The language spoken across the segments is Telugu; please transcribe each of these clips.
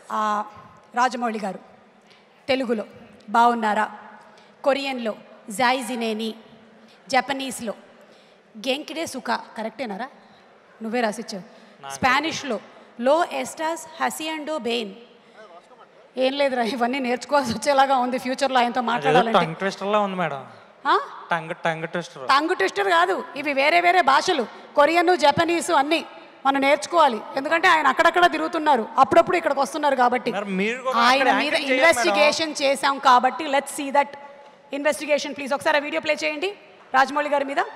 ఆ, రాజమౌళి గారు తెలుగులో బాగున్నారా కొరియన్లో జాయిజినేని జపనీస్లో గెంకిడే సుఖ కరెక్టేనారా నువ్వే రాసిచ్చావు స్పానిష్లో లో ఎస్టాస్ హసియండో బెయిన్ ఏం లేదురా ఇవన్నీ నేర్చుకోవాల్సి వచ్చేలాగా ఉంది ఫ్యూచర్లో ఆయనతో అదేదో మాట్లాడాలంటే టంగ్ ట్విస్టర్లా ఉంది మేడం ఆ? Tongue tongue twister tongue twister కాదు ఇవి వేరే వేరే భాషలు కొరియన్ జపనీస్ అన్నీ మనం నేర్చుకోవాలి ఎందుకంటే ఆయన అక్కడక్కడ తిరుగుతున్నారు అప్పుడప్పుడు ఇక్కడికి వస్తున్నారు కాబట్టి మరి మీరు కూడా ఆయన అక్కడ మీద యాంకరింగ్ చేయాలి ఇన్వెస్టిగేషన్ చేశాం కాబట్టి let's see that investigation please ఒకసారి ఆ వీడియో ప్లే చేయండి రాజమౌళి గారి మీద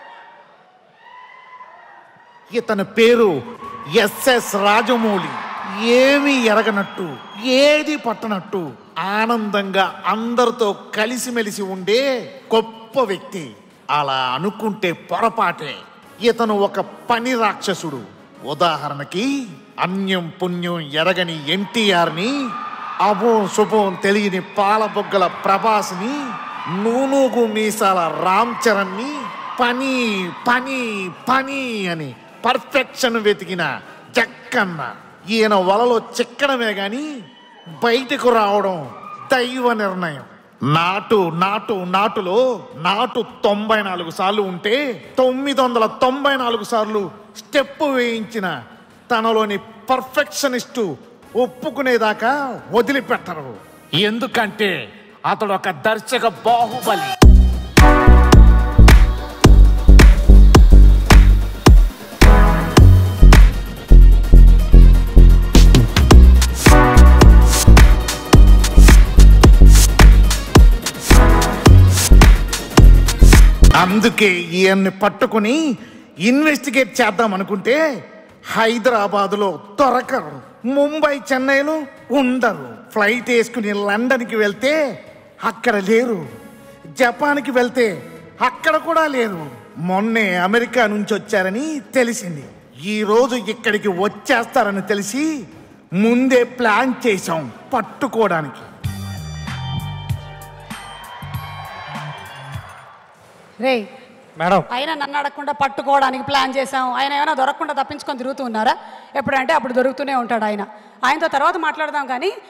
ఇతని పేరు ఎస్ఎస్ రాజమౌళి ఏమీ ఎరగనట్టు ఏది పట్టనట్టు ఆనందంగా అందరితో కలిసిమెలిసి ఉండే గొప్ప వ్యక్తి అలా అనుకుంటే పొరపాటే ఇతను ఒక పని రాక్షసుడు ఉదాహరణకి అన్యం పుణ్యం ఎరగని ఎన్టీఆర్ని అభం శుభం తెలియని పాలబొగ్గల ప్రభాస్ని నూనూగు మీసాల రామ్ చరణ్ని పని పని పని అని పర్ఫెక్షన్ వెతికిన జక్కన్న ఈయన వలలో చిక్కడమే గాని బయటకు రావడం దైవ నిర్ణయం నాటు నాటు నాటులో నాటు తొంభై నాలుగు సార్లు ఉంటే తొమ్మిది వందల తొంభై నాలుగు సార్లు స్టెప్ వేయించిన తనలోని పర్ఫెక్షనిస్టు ఒప్పుకునేదాకా వదిలిపెట్టరు ఎందుకంటే అతడు ఒక దర్శక బాహుబలి అందుకే ఈయన్ని పట్టుకుని ఇన్వెస్టిగేట్ చేద్దాం అనుకుంటే హైదరాబాదులో దొరకరు ముంబై చెన్నైలో ఉండరు ఫ్లైట్ వేసుకుని లండన్కి వెళ్తే అక్కడ లేరు జపాన్కి వెళ్తే అక్కడ కూడా లేరు మొన్నే అమెరికా నుంచి వచ్చారని తెలిసింది ఈ రోజు ఇక్కడికి వచ్చేస్తారని తెలిసి ముందే ప్లాన్ చేశాం పట్టుకోవడానికి రే మేడం ఆయన నన్ను అడగకుండా పట్టుకోవడానికి ప్లాన్ చేశాం ఆయన ఏమైనా దొరకకుండా తప్పించుకొని తిరుగుతూ ఉన్నారా ఎప్పుడంటే అప్పుడు దొరుకుతూనే ఉంటాడు ఆయన ఆయనతో తర్వాత మాట్లాడదాం కానీ